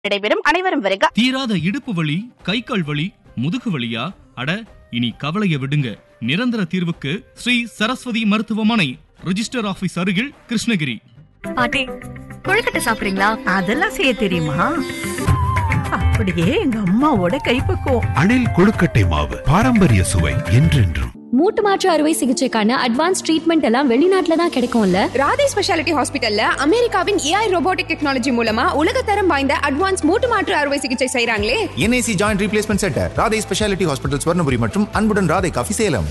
நடைபெறும் அனைவரும் வருக தீராத இடுப்பு வலி கை கால் வலி முதுகு வலியா அட இனி கவலைய விடுங்க நிரந்தர தீர்வுக்கு ஸ்ரீ சரஸ்வதி மருத்துவமனை ரிஜிஸ்டர் ஆபீஸ் அருகில் கிருஷ்ணகிரி பாட்டி கொழுக்கட்டை சாப்பிடுறீங்களா அதெல்லாம் செய்ய தெரியுமா அப்படியே எங்க அம்மாவோட கைப்பக்குவம் அணில் கொழுக்கட்டை மாவு பாரம்பரிய சுவை என்றென்றும் மூட்டு மாற்று அறுவை சிகிச்சைக்கான அட்வான்ஸ் ட்ரீட்மெண்ட் எல்லாம் வெளிநாட்டுல தான் கிடைக்கும்ல ராதே ஸ்பெஷாலிட்டி ஹாஸ்பிட்டல்ல அமெரிக்காவின் ஏஐ ரோபோட்டிக் டெக்னாலஜி மூலமா உலகத்தரம் வாய்ந்த அட்வான்ஸ் மூட்டு மாற்று அறுவை சிகிச்சை செய்றாங்களே NIC joint replacement centre Radhai speciality hospital Swarnapuri மற்றும் அன்புடன் ராதை காஃபி சேலம்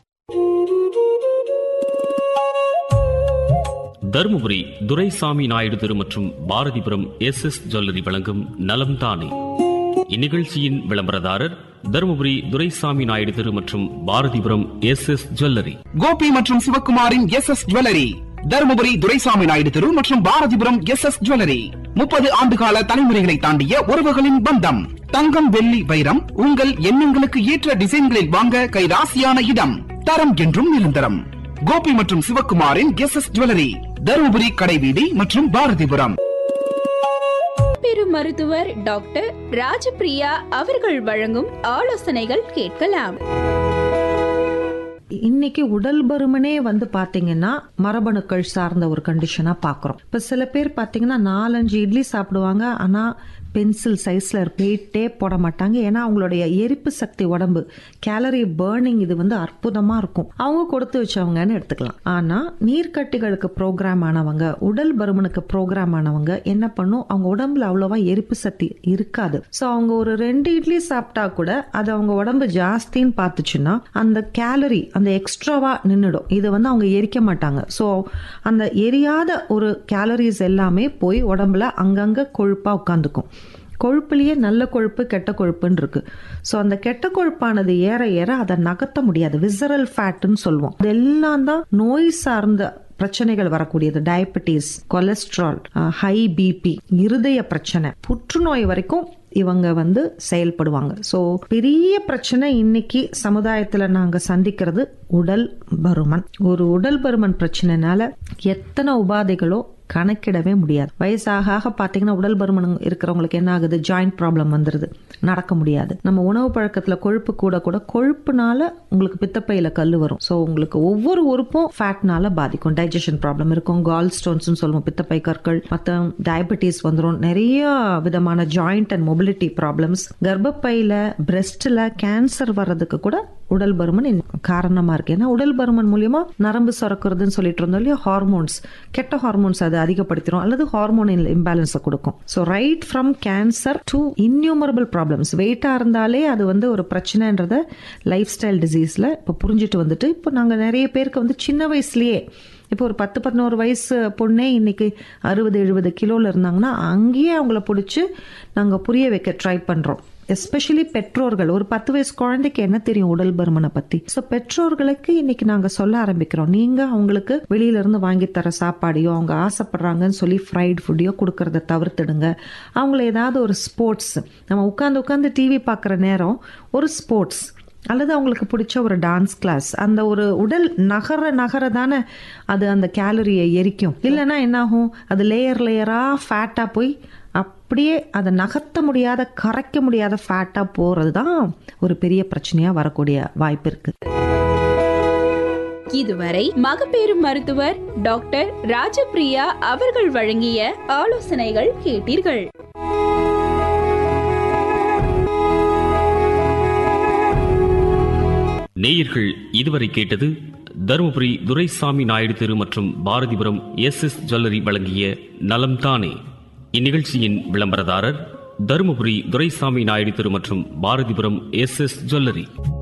தருமபுரி துரைசாமி நாயுடு தெரு மற்றும் பாரதிபுரம் எஸ் எஸ் ஜுவல்லரி வழங்கும் நலம் தானே இந்நிகழ்ச்சியின் விளம்பரதாரர் தருமபுரி துரைசாமி நாயுடு தெரு மற்றும் Bharathipuram S S jewellery Gopi மற்றும் சிவகுமாரின் S S jewellery Dharmapuri Duraisamy Naidu தெரு மற்றும் பாரதிபுரம் எஸ் எஸ் ஜுவல்லரி முப்பது ஆண்டுகால தலைமுறைகளை தாண்டிய உறவுகளின் பந்தம் தங்கம் வெள்ளி வைரம் உங்கள் எண்ணங்களுக்கு ஏற்ற டிசைன்களில் வாங்க கைராசியான இடம் தரம் என்றும் நிரந்தரம் கோபி மற்றும் சிவகுமாரின் எஸ் எஸ் ஜுவல்லரி தருமபுரி கடைவீதி மற்றும் பாரதிபுரம் பெரு மருத்துவர் டாக்டர் ராஜபிரியா அவர்கள் வழங்கும் ஆலோசனைகள் கேட்கலாம் இன்னைக்கு உடல் பருமனே வந்து பாத்தீங்கன்னா மரபணுக்கள் சார்ந்த ஒரு கண்டிஷனா பாக்குறோம் இப்ப சில பேர் பாத்தீங்கன்னா நாலஞ்சு இட்லி சாப்பிடுவாங்க ஆனா பென்சில் சைஸ்ல வெயிட்டே போட மாட்டாங்க ஏன்னா அவங்களுடைய எரிப்பு சக்தி உடம்பு கேலரி பேர்னிங் இது வந்து அற்புதமா இருக்கும் அவங்க கொடுத்து வச்சவங்கன்னு எடுத்துக்கலாம் ஆனா நீர்க்கட்டிகளுக்கு ப்ரோக்ராம் ஆனவங்க உடல் பருமனுக்கு ப்ரோக்ராம் ஆனவங்க என்ன பண்ணும் அவங்க உடம்புல அவ்வளவா எரிப்பு சக்தி இருக்காது சோ அவங்க ஒரு ரெண்டு இட்லி சாப்பிட்டா கூட அது அவங்க உடம்பு ஜாஸ்தின்னு பார்த்துச்சுன்னா அந்த கேலரி அந்த எக்ஸ்ட்ராவா நின்றுடும் இது வந்து அவங்க எரிக்க மாட்டாங்க ஸோ அந்த எரியாத ஒரு கேலரிஸ் எல்லாமே போய் உடம்புல அங்கங்க கொழுப்பா உட்காந்துக்கும் கொழுப்புலயே நல்ல கொழுப்பு கெட்ட கொழுப்புன்னு இருக்கு ஸோ அந்த கெட்ட கொழுப்பானது ஏற ஏற அதை நகர்த்த முடியாது விசரல் ஃபேட்னு சொல்லுவோம் இதெல்லாம் தான் நோய் சார்ந்த பிரச்சனைகள் வரக்கூடியது டயபெட்டிஸ் கொலஸ்ட்ரால் ஹை பிபி இருதய பிரச்சனை புற்றுநோய் வரைக்கும் இவங்க வந்து செயல்படுவாங்க ஸோ பெரிய பிரச்சனை இன்னைக்கு சமுதாயத்துல நாங்க சந்திக்கிறது உடல் பருமன் ஒரு உடல் பருமன் பிரச்சனைனால எத்தனை உபாதைகளோ கணக்கிடவே முடியாது வயசாக ஆக பார்த்தீங்கன்னா உடல் பருமன் இருக்கிறவங்களுக்கு என்ன ஆகுது ஜாயிண்ட் ப்ராப்ளம் வந்துடுது நடக்க முடியாது நம்ம உணவு பழக்கத்துல கொழுப்பு கூட கூட கொழுப்புனால உங்களுக்கு பித்தப்பையில கல் வரும் ஸோ உங்களுக்கு ஒவ்வொரு உறுப்பும் ஃபேட்னால பாதிக்கும் டைஜஷன் ப்ராப்ளம் இருக்கும் கால் ஸ்டோன்ஸ் சொல்லுவோம் பித்தப்பை கற்கள் மற்ற டயபெட்டிஸ் வந்துடும் நிறைய விதமான ஜாயிண்ட் அண்ட் மொபிலிட்டி ப்ராப்ளம்ஸ் கர்ப்பப்பையில பிரெஸ்ட்ல கேன்சர் வர்றதுக்கு கூட உடல் பருமன் காரணமா இருக்கு ஏன்னா உடல் பருமன் மூலியமா நரம்பு சுரக்கிறதுன்னு சொல்லிட்டு இருந்தோம் இல்லையா ஹார்மோன்ஸ் கெட்ட ஹார்மோன்ஸ் அதை அதிகப்படுத்திடும் அல்லது ஹார்மோன் இம்பேலன்ஸை கொடுக்கும் so right from cancer to innumerable problems வெயிட்டா இருந்தாலே அது வந்து ஒரு பிரச்சனைன்றத லைஃப் ஸ்டைல் டிசீஸ்ல இப்போ புரிஞ்சுட்டு வந்துட்டு இப்போ நாங்கள் நிறைய பேருக்கு வந்து சின்ன வயசுலயே இப்போ ஒரு பத்து பதினோரு வயசு பொண்ணே இன்னைக்கு அறுபது எழுபது கிலோல இருந்தாங்கன்னா அங்கேயே அவங்கள பிடிச்சி நாங்கள் புரிய வைக்க ட்ரை பண்றோம் எஸ்பெஷலி பெற்றோர்கள் ஒரு பத்து வயசு குழந்தைக்கு என்ன தெரியும் உடல் பருமனை பத்தி ஸோ பெற்றோர்களுக்கு இன்னைக்கு நாங்க சொல்ல ஆரம்பிக்கிறோம் நீங்க அவங்களுக்கு வெளியில இருந்து வாங்கி தர சாப்பாடையோ அவங்க ஆசைப்படுறாங்கன்னு சொல்லி ஃப்ரைட் ஃபுட்டையோ கொடுக்கறத தவிர்த்துடுங்க அவங்கள ஏதாவது ஒரு ஸ்போர்ட்ஸ் நம்ம உட்காந்து உட்காந்து டிவி பார்க்குற நேரம் ஒரு ஸ்போர்ட்ஸ் அல்லது அவங்களுக்கு பிடிச்ச ஒரு டான்ஸ் கிளாஸ் அந்த ஒரு உடல் நகர நகர தானே அது அந்த கேலரியை எரிக்கும் இல்லைன்னா என்னாகும் அது லேயர் லேயரா ஃபேட்டா போய் அப்படியே அதை நகர்த்த முடியாத கரைக்க முடியாத ஃபேட்டா போறது தான் ஒரு பெரிய பிரச்சனையா வரக்கூடிய வாய்ப்பு இருக்கு இதுவரை மகப்பேறு மருத்துவர் டாக்டர் ராஜபிரியா அவர்கள் வழங்கிய ஆலோசனைகள் கேட்டீர்கள் நேயர்கள் இதுவரை கேட்டது தருமபுரி துரைசாமி நாயுடு தெரு மற்றும் பாரதிபுரம் எஸ் எஸ் ஜுவல்லரி வழங்கிய நலம் தானே இந்நிகழ்ச்சியின் விளம்பரதாரர் தருமபுரி துரைசாமி நாயுடு தெரு மற்றும் பாரதிபுரம் எஸ் எஸ் ஜுவல்லரி